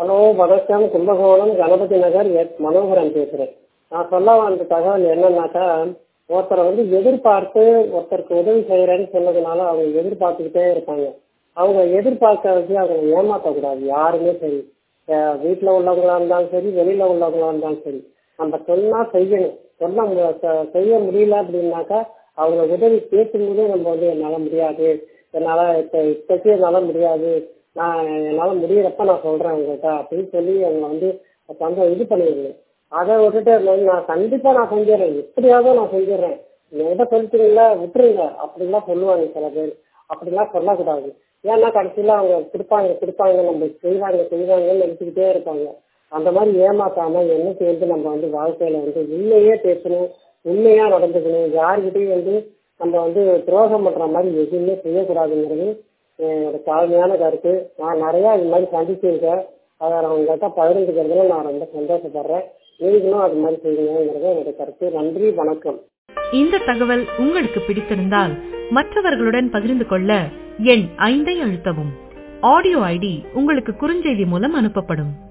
hello வணக்கம் Kumbakonam Ganapathi Nagar S Manoharan பேசுகிறேன் நான் சொல்ல வந்த தகவல் என்னன்னாக்கா ஒருத்தரை வந்து எதிர்பார்த்து ஒருத்தருக்கு உதவி செய்கிறேன்னு சொன்னதுனால அவங்க எதிர்பார்த்துக்கிட்டே இருப்பாங்க அவங்க எதிர்பார்க்க வச்சு அவங்க ஏமாற்றக்கூடாது யாருமே சரி வீட்டில் உள்ளவங்களா இருந்தாலும் சரி வெளியில் உள்ளவங்களா இருந்தாலும் சரி நம்ம சொன்னால் செய்யணும் சொல்ல மு- செ- செய்ய முடியல அப்படின்னாக்கா அவங்க உதவி கேட்கும்போதே நம்ம வந்து என்னால் முடியாது என்னால் இப்போ இப்போக்கி என்னால் முடியாது நான் என்னால் முடியிறப்ப நான் சொல்கிறேன் உங்கள்கிட்ட அப்படின்னு சொல்லி அவங்க வந்து கொஞ்சம் இது பண்ணிடணும் அதை விட்டுட்டு நான் நான் கண்டிப்பாக நான் செஞ்சிடறேன் எப்படியாவது நான் செஞ்சிடறேன் என்கிட்ட சொல்லிட்டீங்களா விட்டுருங்க அப்படிலாம் சொல்லுவாங்க சில பேர் அப்படிலாம் சொல்லக்கூடாது ஏன்னா கடைசியில் அவங்க கொடுப்பாங்க கொடுப்பாங்க நம்ம செய்வாங்க செய்வாங்கன்னு நினச்சிக்கிட்டே இருப்பாங்க அந்த மாதிரி ஏமாத்தாம என்னைக்கு வந்து நம்ம வந்து வாழ்க்கையில வந்து உண்மையே பேசணும் உண்மையா நடந்துக்கணும் யாருக்கிட்டையும் வந்து நம்ம வந்து துரோகம் பண்ற மாதிரி எதுவுமே செய்யக்கூடாதுங்கிறது என்னோட தாழ்மையான கருத்து நான் நிறைய இது மாதிரி சந்திச்சிருக்கேன் அதை நான் உங்கள்கிட்ட பகிர்ந்துக்கிறதுல நான் ரொம்ப சந்தோஷப்படுறேன் நீங்களும் அது மாதிரி செய்யுங்கிறது என்னோட கருத்து நன்றி வணக்கம் இந்த தகவல் உங்களுக்கு பிடித்திருந்தால் மற்றவர்களுடன் பகிர்ந்து கொள்ள எண் ஐந்தை அழுத்தவும் ஆடியோ ஐடி உங்களுக்கு குறுஞ்செய்தி மூலம் அனுப்பப்படும்